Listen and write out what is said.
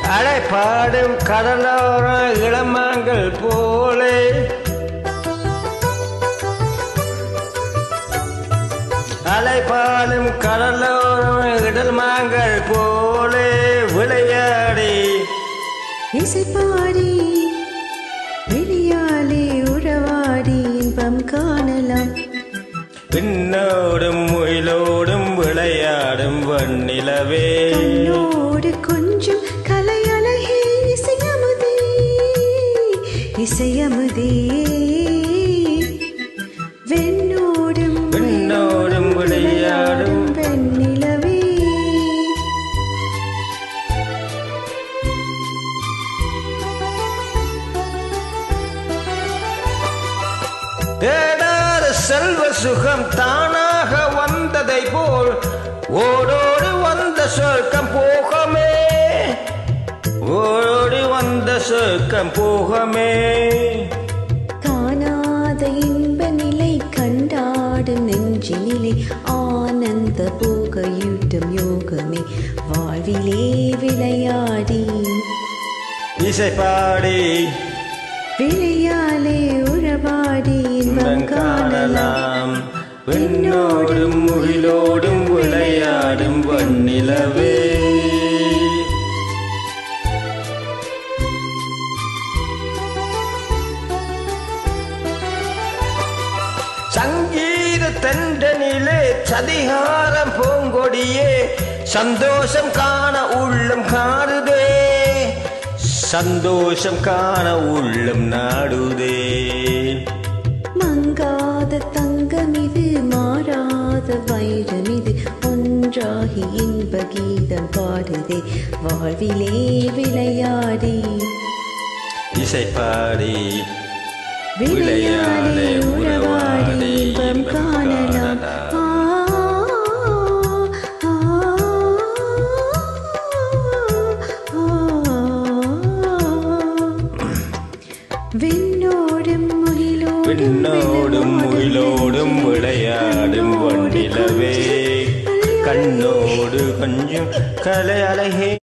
அலைப்பாடும் கடலோர இளமாங்கள் போலே அலைப்பாடும் கடலோர இடமாங்கள் போலே விளையாடி இசைப்பாடி வெளியாலே உறவாடி இன்பம் காணலாம் பின்னோடும் முயிலோடும் விளையாடும் வண்ணிலவே கண்ணோடு கொஞ்சம் கலையழகே இசையமுதே இசையமுதே வெண்ணோடும் விண்ணோடும் விளையாடும் வெண்ணிலவே தேடாத செல்வ சுகம் தானாக வந்ததை போல் ஓடோடி வந்த சொர்க்கம் போகமே ஓடோடி வந்த சொர்க்கம் போகமே காணாத இன்ப நிலை கண்டாடும் நெஞ்சினிலே ஆனந்த போகையூட்டும் யோகமே வாழ்விலே விளையாடி இசைப்பாடி விளையாலே உறவாடி இன்பம் இன்பம் காணலாம் காணலாம் விண்ணோடும் முகிலோடும் விளையாடும் வண்ணிலவே சங்கீத தண்டனிலே சதிகாரம் பூங்கொடியே சந்தோஷம் காண உள்ளம் காடுதே சந்தோஷம் காண உள்ளம் நாடுதே மங்காத தங்கமிது மாறாத வைரமிது ஒன்றாகி இன்ப கீதம் பாடுதே வாழ்விலே விளையாடி இசைப்பாடி விளையாடே உறவாடி இன்பம் காணலாம் ஆ, ஆ, ஆ. விண்ணோடும் முகிலோடும் விண்ணோடும் முயிலோடும் விளையாடும் வண்டிலவே கண்ணோடு கொஞ்சம் கலை அழகே